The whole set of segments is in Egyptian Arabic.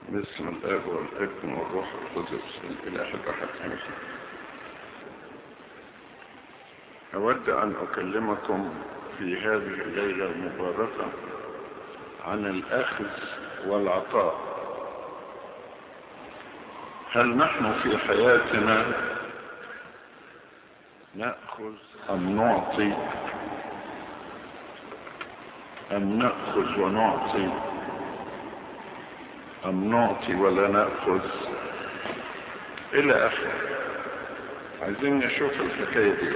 باسم الاب والابن والروح القدس الاله الاحد امين اود ان اكلمكم في هذه الليله المباركه عن الاخذ والعطاء هل نحن في حياتنا ناخذ ام نعطي ام ناخذ ونعطي أم نعطي ولا نأخذ إلى آخره عايزين نشوف الحكاية دي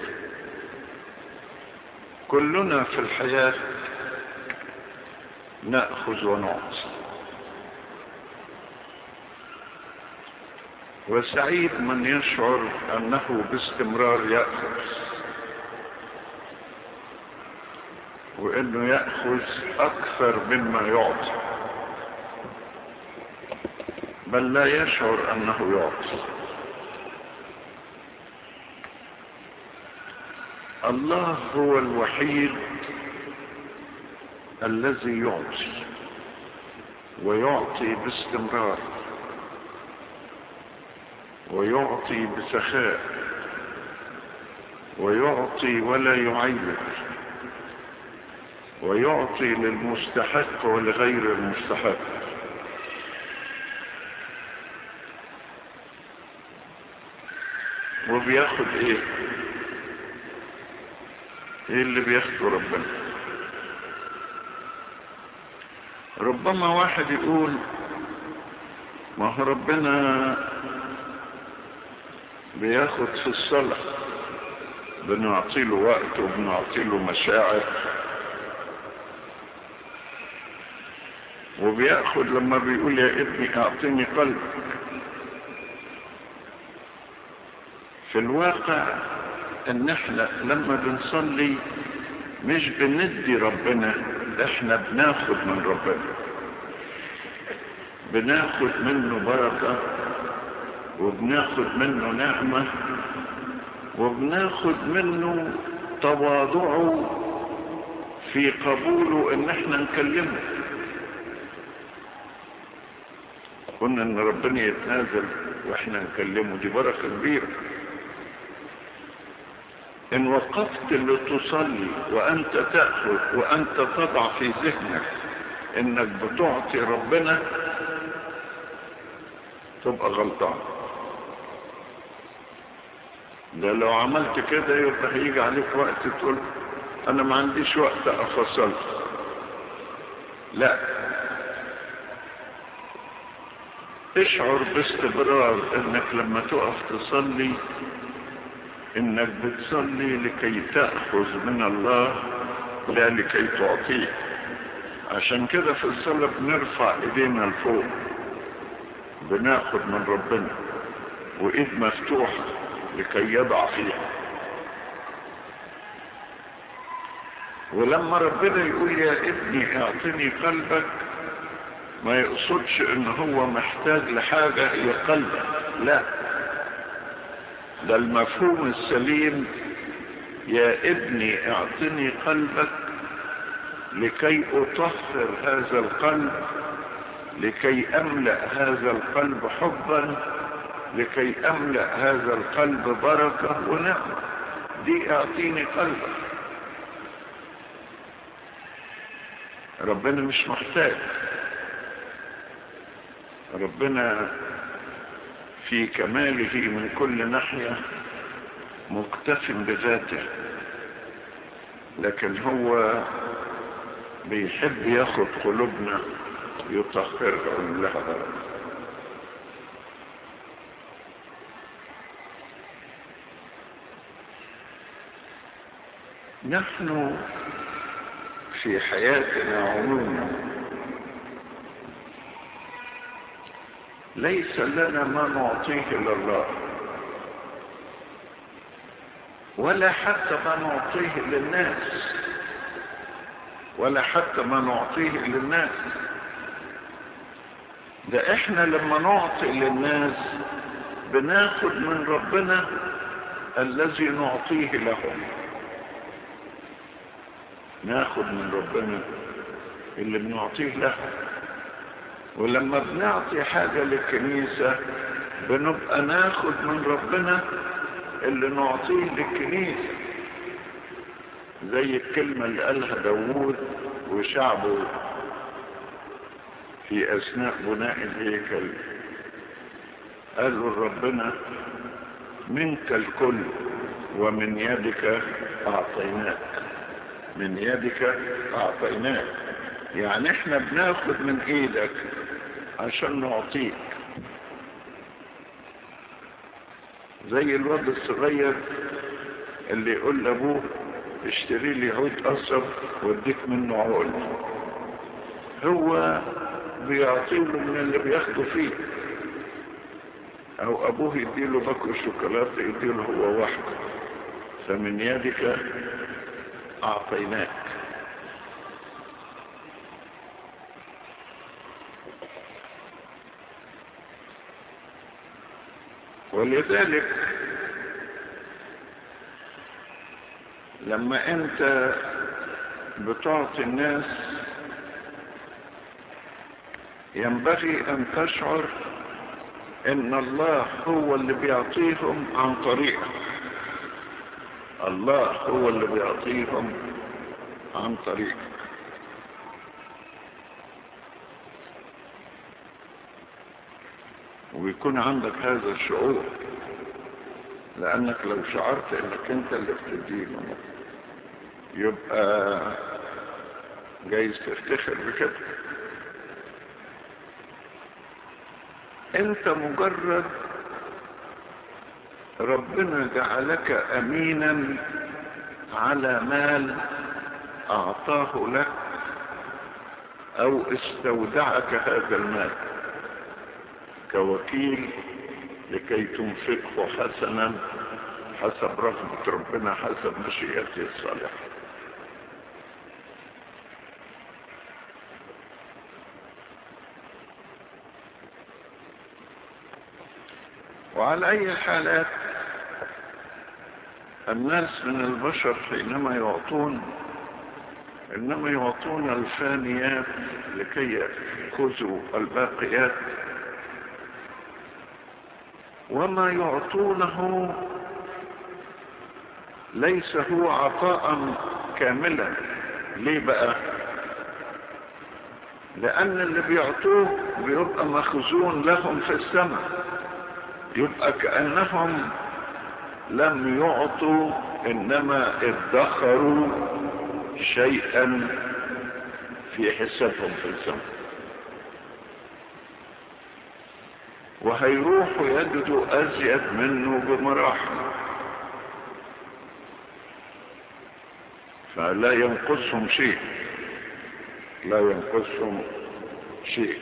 كلنا في الحياة نأخذ ونعطي وسعيد من يشعر أنه باستمرار يأخذ وأنه يأخذ أكثر مما يعطي بل لا يشعر انه يعطي الله هو الوحيد الذي يعطي ويعطي باستمرار ويعطي بسخاء ويعطي ولا يعيب ويعطي للمستحق ولغير المستحق وبياخد ايه ايه اللي بياخده ربنا ربما واحد يقول ما هو ربنا بياخد في الصلاة بنعطي له وقت وبنعطي له مشاعر وبياخد لما بيقول يا ابني اعطيني قلبك في الواقع ان احنا لما بنصلي مش بندي ربنا احنا بناخد من ربنا بناخد منه بركة وبناخد منه نعمة وبناخد منه تواضعه في قبوله ان احنا نكلمه قلنا ان ربنا يتنازل واحنا نكلمه دي بركة كبيرة ان وقفت لتصلي وانت تأخذ وانت تضع في ذهنك انك بتعطي ربنا تبقى غلطان ده لو عملت كده يبقى هيجي عليك وقت تقول انا ما عنديش وقت افصل لا اشعر باستمرار انك لما تقف تصلي انك بتصلي لكي تأخذ من الله لا لكي تعطيه عشان كده في الصلاة بنرفع ايدينا لفوق بناخد من ربنا وايد مفتوحة لكي يضع فيها ولما ربنا يقول يا ابني اعطني قلبك ما يقصدش ان هو محتاج لحاجة هي قلبك لا ده المفهوم السليم يا ابني اعطني قلبك لكي اطهر هذا القلب لكي املأ هذا القلب حبا لكي املأ هذا القلب بركة ونعمة دي اعطيني قلبك ربنا مش محتاج ربنا في كماله من كل ناحية مكتف بذاته لكن هو بيحب ياخد قلوبنا يطهرها لها نحن في حياتنا عموما ليس لنا ما نعطيه لله ولا حتى ما نعطيه للناس ولا حتى ما نعطيه للناس ده احنا لما نعطي للناس بناخد من ربنا الذي نعطيه لهم ناخد من ربنا اللي بنعطيه لهم ولما بنعطي حاجة للكنيسة بنبقى ناخد من ربنا اللي نعطيه للكنيسة زي الكلمة اللي قالها داوود وشعبه في أثناء بناء الهيكل قالوا لربنا منك الكل ومن يدك أعطيناك من يدك أعطيناك يعني احنا بناخد من ايدك عشان نعطيك زي الواد الصغير اللي يقول لابوه اشتري لي عود قصب واديك منه عقل هو بيعطيه من اللي بياخده فيه او ابوه يديله باكو شوكولاته يديله هو وحده فمن يدك اعطيناك ولذلك لما انت بتعطي الناس ينبغي ان تشعر ان الله هو اللي بيعطيهم عن طريقك الله هو اللي بيعطيهم عن طريقك ويكون عندك هذا الشعور لانك لو شعرت انك انت اللي بتديله يبقى جايز تفتخر بكده انت مجرد ربنا جعلك امينا على مال اعطاه لك او استودعك هذا المال كوكيل لكي تنفقه حسنا حسب رغبة ربنا حسب مشيئته الصالحة وعلى أي الحالات الناس من البشر حينما يعطون إنما يعطون الفانيات لكي يأخذوا الباقيات وما يعطونه ليس هو عطاء كاملا ليه بقى لأن اللي بيعطوه بيبقى مخزون لهم في السماء يبقى كأنهم لم يعطوا إنما ادخروا شيئا في حسابهم في السماء وهيروحوا يجدوا أزيد منه بمراحل فلا ينقصهم شيء لا ينقصهم شيء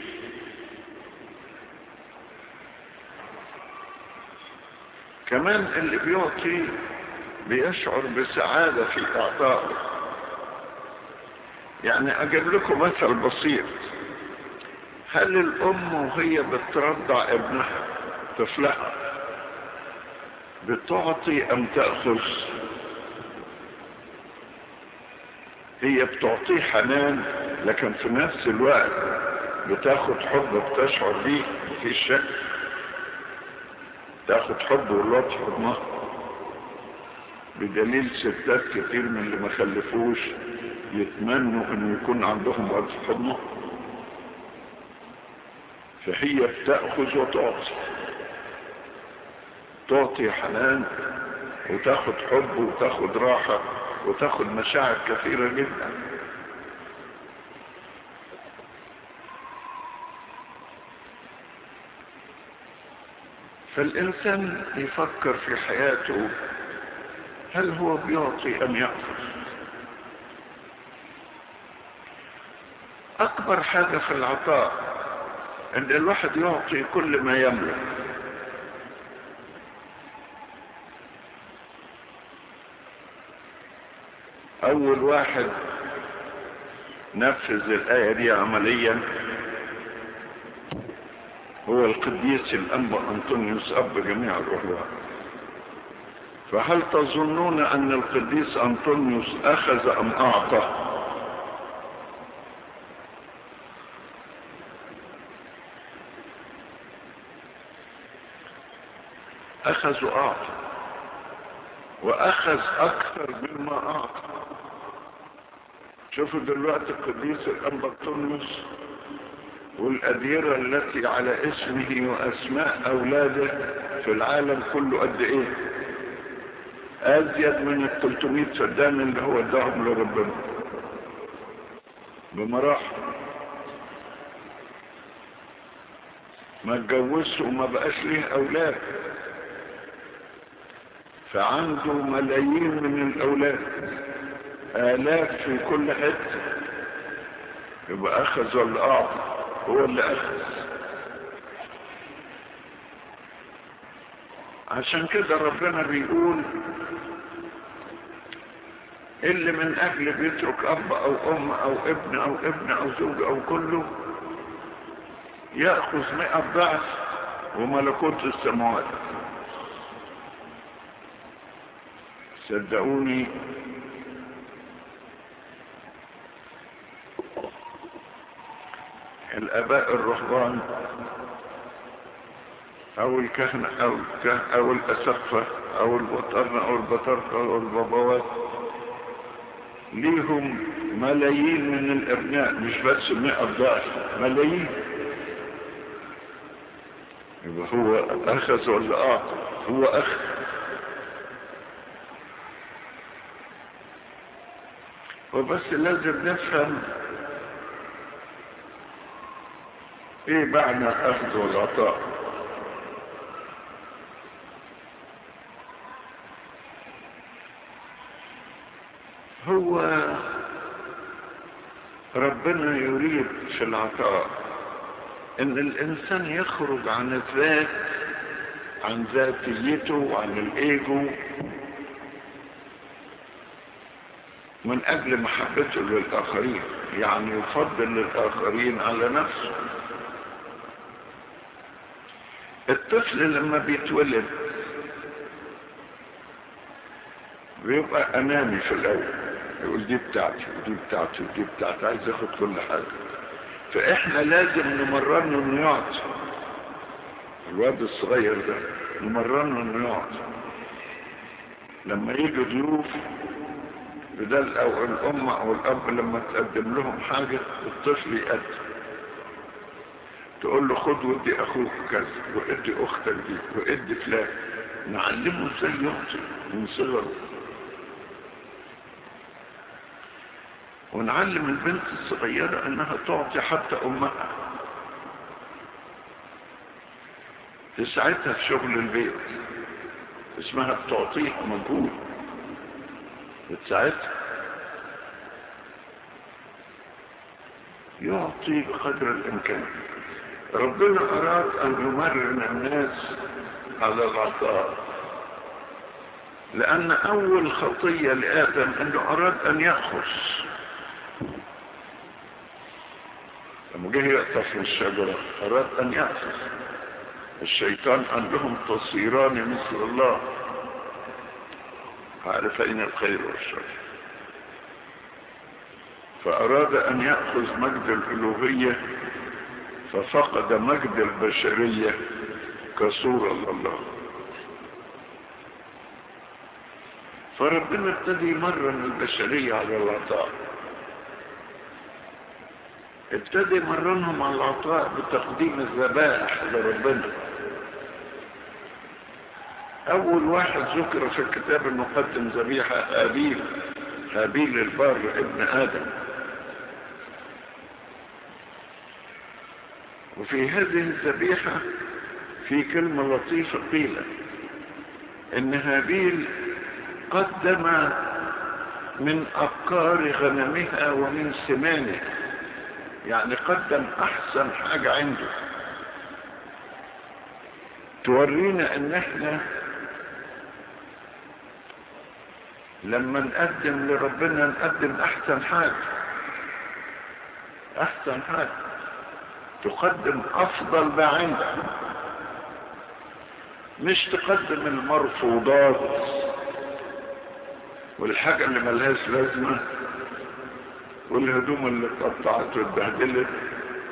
كمان اللي بيعطي بيشعر بسعادة في إعطائه يعني أجيب لكم مثل بسيط هل الأم وهي بترضع ابنها طفلها بتعطي أم تأخذ هي بتعطيه حنان لكن في نفس الوقت بتاخد حب بتشعر بيه في شك تاخد حب والله حضنها بدليل ستات كتير من اللي ما خلفوش يتمنوا انه يكون عندهم وقت حضنه فهي بتأخذ وتعطي تعطي حنان وتاخد حب وتاخد راحة وتاخد مشاعر كثيرة جدا فالإنسان يفكر في حياته هل هو بيعطي أم يأخذ أكبر حاجة في العطاء أن الواحد يعطي كل ما يملك أول واحد نفذ الآية دي عمليا هو القديس الأنبا أنطونيوس أب جميع الرهبان فهل تظنون أن القديس أنطونيوس أخذ أم أعطى اخذ واعطى واخذ اكثر مما اعطى شوفوا دلوقتي القديس الانبطونيوس والأديرة التي على اسمه وأسماء أولاده في العالم كله قد إيه أزيد من ال 300 فدان اللي هو اداهم لربنا بمراحل ما اتجوزش وما بقاش ليه أولاد فعنده ملايين من الأولاد آلاف في كل حتة يبقى أخذ ولا أعطى هو اللي أخذ عشان كده ربنا بيقول اللي من أجل بيترك أب أو أم أو ابن أو ابن أو زوج أو كله يأخذ مئة ضعف وملكوت السماوات صدقوني الاباء الرهبان او الكهنة او الكهنة او الاسقفة او البطرنة او البطرقة او البابوات ليهم ملايين من الابناء مش بس مئة ضعف ملايين يبقى هو اخذ ولا اعطى هو اخذ وبس لازم نفهم ايه معنى الاخذ والعطاء هو ربنا يريد في العطاء ان الانسان يخرج عن الذات عن ذاتيته وعن الايجو من اجل محبته للاخرين يعني يفضل للاخرين على نفسه الطفل لما بيتولد بيبقى اناني في الاول يقول دي بتاعتي ودي بتاعتي ودي بتاعتي عايز ياخد كل حاجه فاحنا لازم نمرنه انه يعطي الواد الصغير ده نمرنه انه يعطي لما يجوا ضيوف بدل او الام او الاب لما تقدم لهم حاجه الطفل يقدم تقول له خد ودي اخوك كذا وادي اختك دي وادي فلان نعلمه ازاي يعطي من صغره ونعلم البنت الصغيرة انها تعطي حتى امها تساعدها في شغل البيت اسمها بتعطيك مجهود بتساعدها يعطي بقدر الامكان ربنا اراد ان يمرن الناس على العطاء لان اول خطية لادم انه اراد ان يأخذ لما جه يقطف من الشجرة اراد ان يأخذ الشيطان قال لهم تصيران مثل الله عارفين الخير والشر فأراد أن يأخذ مجد الألوهية ففقد مجد البشرية كصورة لله فربنا ابتدي يمرن البشرية على العطاء ابتدي يمرنهم على العطاء بتقديم الذبائح لربنا اول واحد ذكر في الكتاب انه قدم ذبيحة هابيل هابيل البار ابن ادم وفي هذه الذبيحة في كلمة لطيفة قيلة ان هابيل قدم من ابكار غنمها ومن سمانه يعني قدم احسن حاجة عنده تورينا ان احنا لما نقدم لربنا نقدم احسن حاجة احسن حاجة تقدم افضل ما عندك مش تقدم المرفوضات والحاجة اللي ملهاش لازمة والهدوم اللي اتقطعت واتبهدلت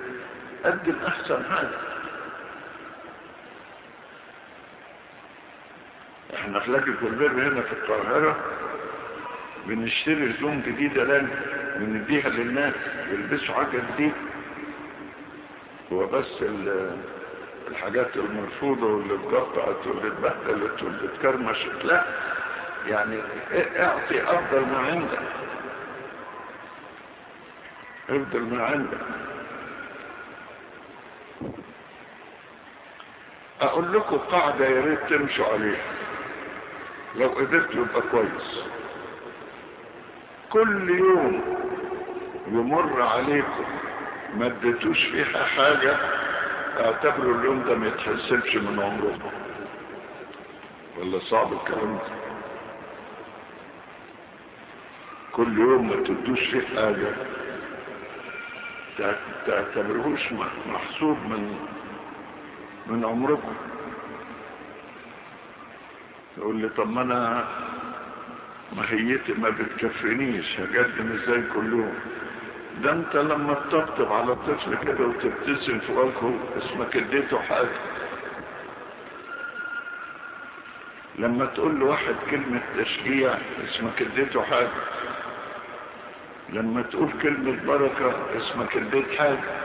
قدم احسن حاجة احنا في لجنة البر هنا في القاهرة بنشتري هدوم جديدة لنا ونديها للناس يلبسوا حاجة جديدة هو بس الحاجات المرفوضة واللي اتقطعت واللي اتبهدلت واللي اتكرمشت لا يعني اعطي افضل ما عندك افضل ما عندك اقول لكم قاعدة يا ريت تمشوا عليها لو قدرت يبقى كويس كل يوم يمر عليكم ما اديتوش فيها حاجة اعتبروا اليوم ده ما يتحسبش من عمركم ولا صعب الكلام ده كل يوم ما تدوش فيه حاجة تعتبرهوش محسوب من من عمركم يقول لي طب ما انا ماهيتي ما بتكفينيش هقدم ازاي كل يوم ده انت لما تطبطب على طفل كده وتبتسم في وجهه اسمك اديته حاجة لما تقول له واحد كلمة تشجيع اسمك اديته حاجة لما تقول كلمة بركة اسمك اديت حاجة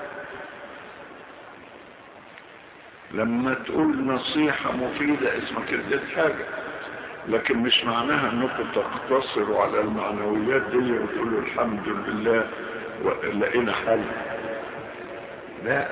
لما تقول نصيحة مفيدة اسمك اديت حاجة لكن مش معناها انكم تقتصروا على المعنويات دي وتقولوا الحمد لله ولقينا حل لا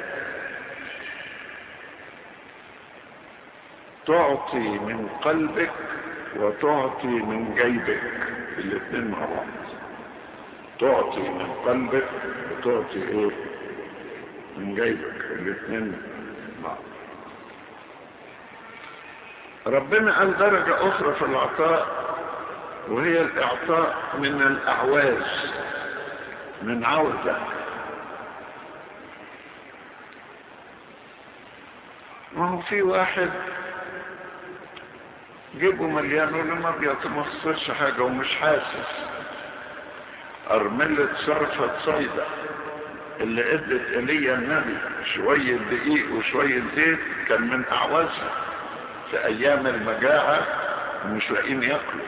تعطي من قلبك وتعطي من جيبك الاثنين مع بعض تعطي من قلبك وتعطي ايه من جيبك الاثنين مع بعض ربنا قال درجة أخرى في العطاء وهي الإعطاء من الأعواز من عوزة ما هو في واحد جيبه مليان ولا ما بيتمصرش حاجة ومش حاسس أرملة صرفة صيدة اللي ادت ايليا النبي شوية دقيق وشوية زيت كان من أعوازها في ايام المجاعة مش لاقيين ياكلوا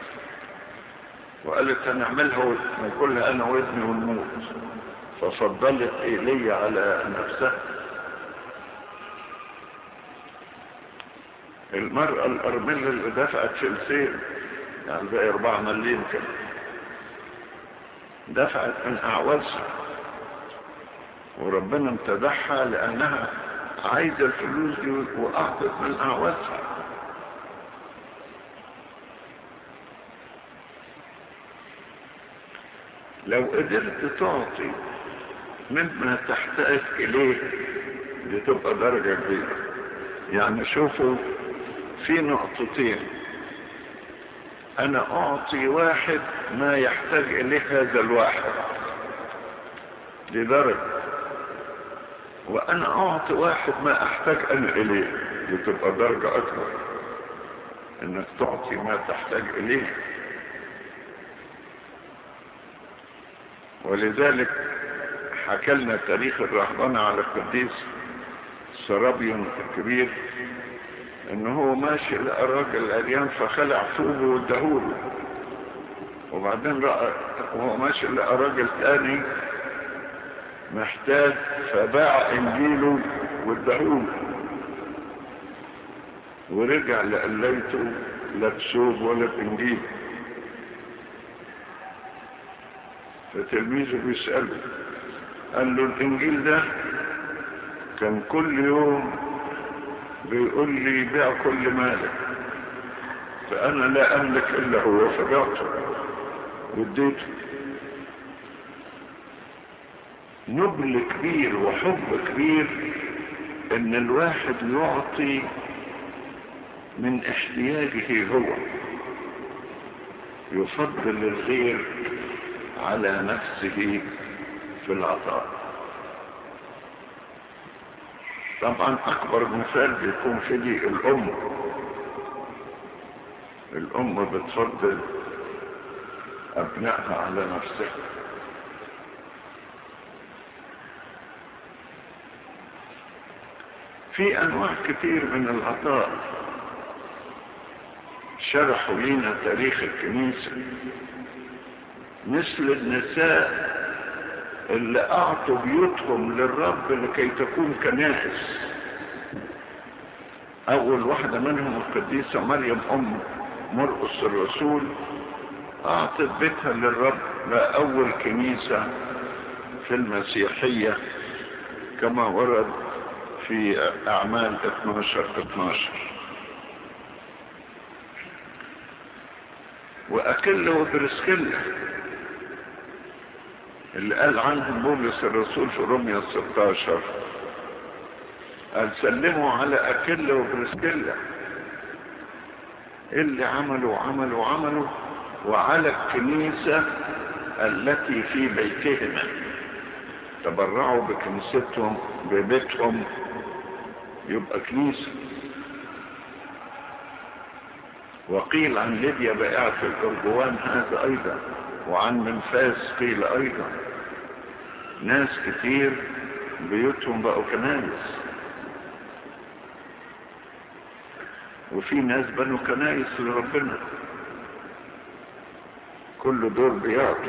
وقالت هنعملها ناكلها انا وابني ونموت ففضلت ايليا على نفسها المرأة الأرملة اللي دفعت فلسين يعني بقى أربعة مليم كده دفعت من أعوازها وربنا امتدحها لأنها عايزة الفلوس دي وأعطت من أعوازها لو قدرت تعطي مما تحتاج إليه دي تبقى درجة كبيرة يعني شوفوا في نقطتين أنا أعطي واحد ما يحتاج إليه هذا الواحد دي درجة وانا اعطي واحد ما احتاج انا اليه دي تبقى درجة اكبر انك تعطي ما تحتاج اليه ولذلك حكى لنا تاريخ الرهبنة على القديس سرابيون الكبير ان هو ماشي لقى راجل عريان فخلع ثوبه واداهوله وبعدين رأى وهو ماشي لقى راجل تاني محتاج فباع انجيله واداهوله ورجع لقليته لا بثوب ولا بانجيل فتلميذه بيسأله قال له الانجيل ده كان كل يوم بيقول لي بيع كل مالك فانا لا املك الا هو فبعته واديته نبل كبير وحب كبير ان الواحد يعطي من احتياجه هو يفضل الغير على نفسه في العطاء طبعا اكبر مثال بيكون في دي الام الام بتفضل ابنائها على نفسها في انواع كتير من العطاء شرحوا لنا تاريخ الكنيسة مثل النساء اللي اعطوا بيوتهم للرب لكي تكون كنائس اول واحدة منهم القديسة مريم ام مرقس الرسول اعطت بيتها للرب لأول كنيسة في المسيحية كما ورد في اعمال 12 12 واكل وبرسكيلا اللي قال عنهم بولس الرسول في روميا 16 قال سلموا على اكل وبرسكيلا اللي عملوا عملوا عملوا وعلى الكنيسة التي في بيتهما تبرعوا بكنيستهم ببيتهم يبقى كنيسة وقيل عن ليبيا بائعة الأرجوان هذا أيضا وعن منفاس قيل أيضا ناس كتير بيوتهم بقوا كنايس وفي ناس بنوا كنايس لربنا كل دور بيعطي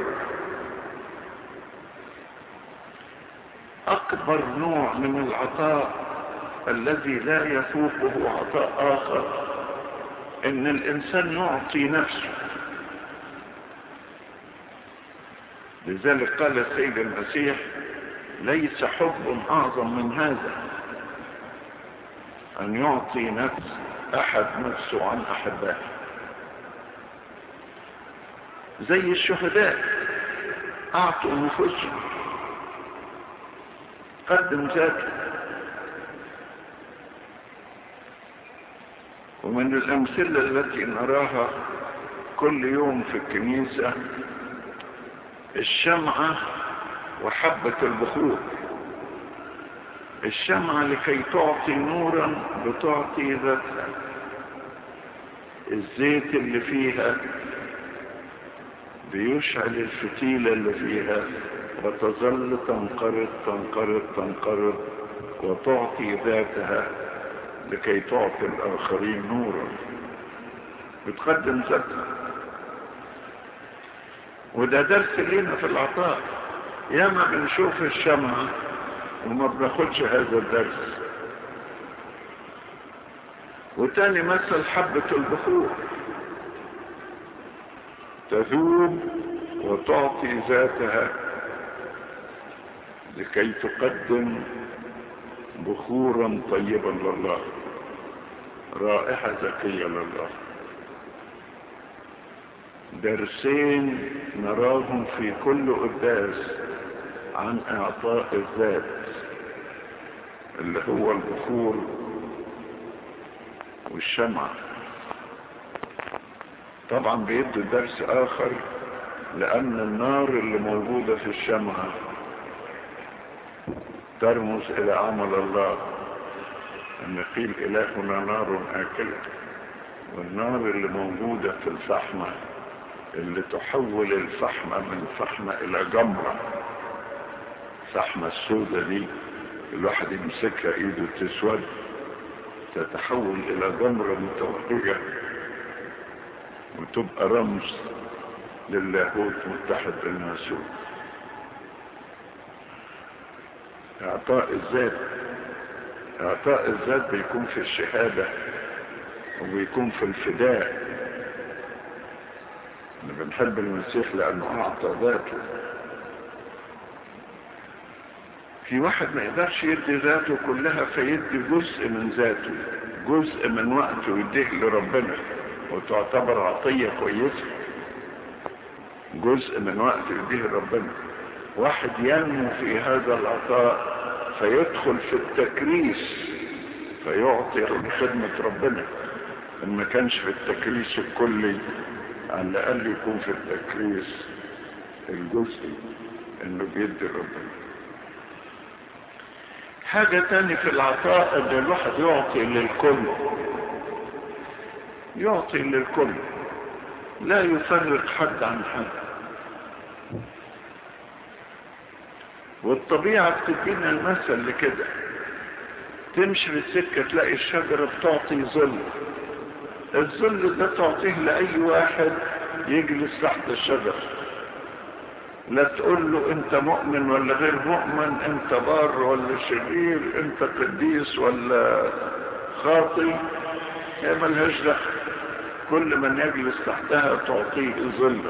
أكبر نوع من العطاء الذي لا يفوقه عطاء آخر إن الإنسان يعطي نفسه لذلك قال السيد المسيح ليس حب أعظم من هذا أن يعطي نفس أحد نفسه عن أحبائه زي الشهداء أعطوا نفوسهم قدم ذاته ومن الأمثلة التي نراها كل يوم في الكنيسة الشمعة وحبة البخور الشمعة لكي تعطي نورا بتعطي ذاتها الزيت اللي فيها بيشعل الفتيلة اللي فيها وتظل تنقرض تنقرض تنقرض وتعطي ذاتها لكي تعطي الآخرين نورا بتقدم ذاتها وده درس لنا في العطاء ياما بنشوف الشمعة وما بناخدش هذا الدرس وتاني مثل حبة البخور تذوب وتعطي ذاتها لكي تقدم بخورا طيبا لله رائحة زكية لله درسين نراهم في كل قداس عن اعطاء الذات اللي هو البخور والشمعة طبعا بيدوا درس اخر لان النار اللي موجودة في الشمعة ترمز الى عمل الله ان قيل الهنا نار اكلة والنار اللي موجودة في الفحمة اللي تحول الفحمة من فحمة الى جمرة الفحمة السوداء دي الواحد يمسكها ايده تسود تتحول الى جمرة متوهجة وتبقى رمز للاهوت متحد بالناسوت اعطاء الذات اعطاء الذات بيكون في الشهادة وبيكون في الفداء احنا بنحب المسيح لانه اعطى ذاته في واحد ما يقدرش يدي ذاته كلها فيدي جزء من ذاته جزء من وقته يديه لربنا وتعتبر عطية كويسة جزء من وقته يديه لربنا واحد ينمو في هذا العطاء فيدخل في التكريس فيعطي لخدمة ربنا ان ما كانش في التكريس الكلي على الاقل يكون في التكريس الجزئي انه بيدي ربنا حاجة تاني في العطاء ان الواحد يعطي للكل يعطي للكل لا يفرق حد عن حد والطبيعة بتدينا المثل لكده تمشي في السكة تلاقي الشجرة بتعطي ظل الظل ده تعطيه لأي واحد يجلس تحت الشجر لا تقول له انت مؤمن ولا غير مؤمن انت بار ولا شرير انت قديس ولا خاطي هي ملهاش دخل كل من يجلس تحتها تعطيه ظلا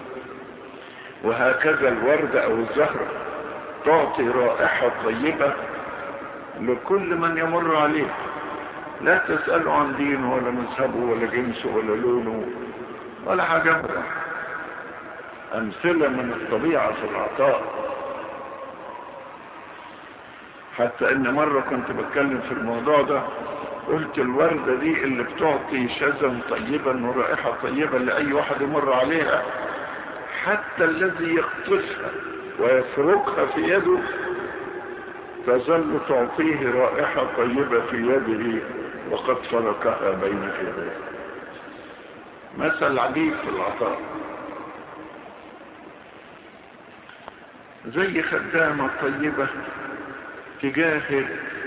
وهكذا الوردة او الزهرة تعطي رائحة طيبة لكل من يمر عليه لا تسأله عن دينه ولا مذهبه ولا جنسه ولا لونه ولا حاجة أمثلة من الطبيعة في العطاء حتى ان مرة كنت بتكلم في الموضوع ده قلت الوردة دي اللي بتعطي شذا طيبا ورائحة طيبة لأي واحد يمر عليها حتى الذي يقطفها ويفركها في يده تظل تعطيه رائحة طيبة في يده وقد فركها بين يديه مثل عجيب في العطاء زي خدامة طيبة تجاهد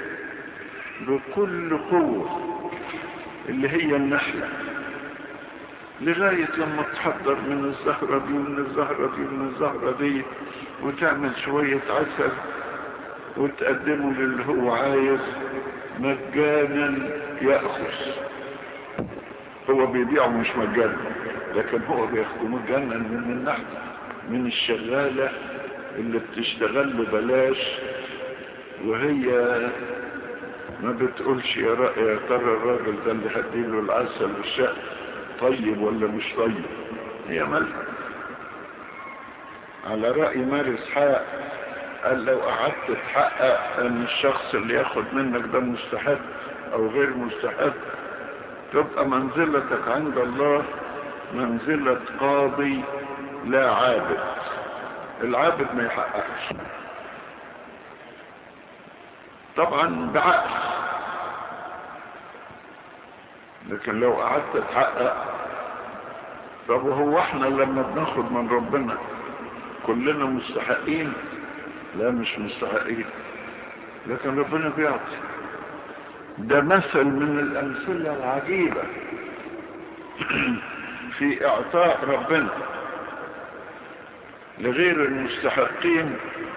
بكل قوة اللي هي النحلة لغاية لما تحضر من الزهرة دي ومن الزهرة دي ومن الزهرة دي وتعمل شوية عسل وتقدمه للي هو عايز مجانا يأخذ هو بيبيعه مش مجانا لكن هو بياخده مجانا من النحلة من الشغالة اللي بتشتغل له بلاش وهي ما بتقولش يا, رأي يا ترى الراجل ده اللي هديله العسل والشق طيب ولا مش طيب هي مالها على رأي ماري اسحاق قال لو قعدت تحقق ان الشخص اللي ياخد منك ده مستحق او غير مستحق تبقى منزلتك عند الله منزلة قاضي لا عابد العابد ما يحققش طبعا بعقل لكن لو قعدت تحقق طب وهو احنا لما بناخد من ربنا كلنا مستحقين لا مش مستحقين لكن ربنا بيعطي ده مثل من الامثله العجيبه في اعطاء ربنا لغير المستحقين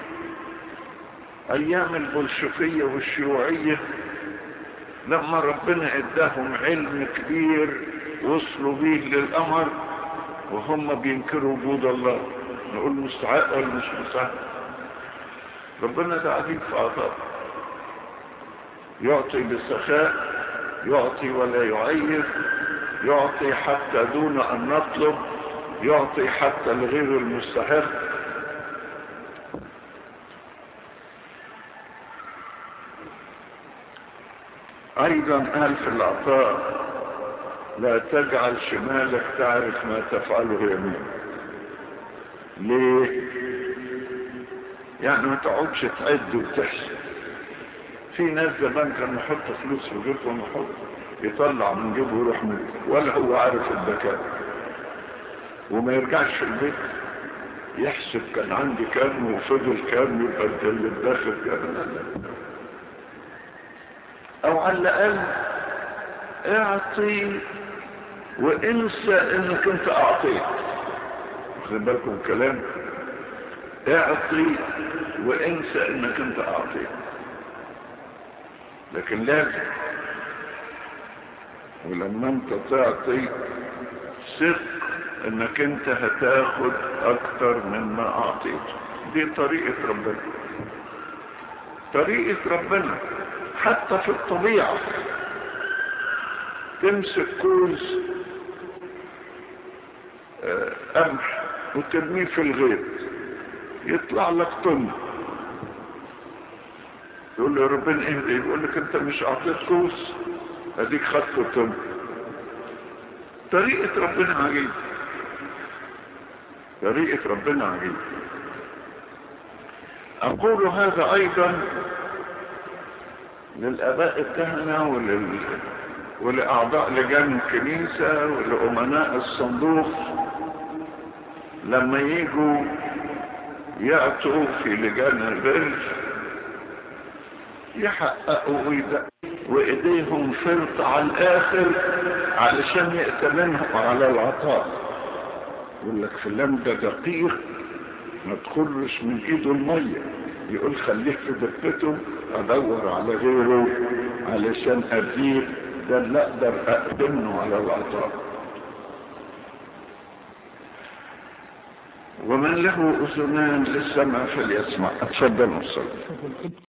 ايام البلشفيه والشيوعيه لما ربنا اداهم علم كبير وصلوا بيه للقمر وهم بينكروا وجود الله نقول مستحق ولا مش مستحق ربنا ده عجيب في عطاء يعطي بسخاء يعطي ولا يعير يعطي حتى دون ان نطلب يعطي حتى لغير المستحق ايضا قال في العطاء لا تجعل شمالك تعرف ما تفعله يمينك ليه يعني ما تقعدش تعد وتحسب في ناس زمان كانوا يحط فلوس في جيبهم ويحط يطلع من جيبه ويروح منه ولا هو عارف الذكاء وما يرجعش في البيت يحسب كان عندي كام وفضل كام يبقى اللي داخل كام لا لا او على الاقل اعطي وانسى انك انت اعطيت واخدين بالكم الكلام اعطي وانسى انك انت اعطيت لكن لازم ولما انت تعطي ثق انك انت هتاخد اكتر مما اعطيت دي طريقة ربنا طريقة ربنا حتى في الطبيعة تمسك كوز قمح وترميه في الغيط يطلع لك طن يقول له يا ربنا اهدي يقول لك انت مش اعطيت كوز اديك خدت طن طريقة ربنا عجيب طريقة ربنا عجيب اقول هذا ايضا للاباء الكهنة ولل... ولاعضاء لجان الكنيسة ولامناء الصندوق لما يجوا يأتوا في لجان البر يحققوا ويدقوا وايديهم فرط على الاخر علشان يأتمنهم على العطاء يقول لك فلان ده دقيق ما تخرش من ايده المية يقول خليه في دقته ادور على غيره علشان اديه ده اللي اقدر اقدمه على العطاء ومن له اذنان للسمع فليسمع اتفضل وصل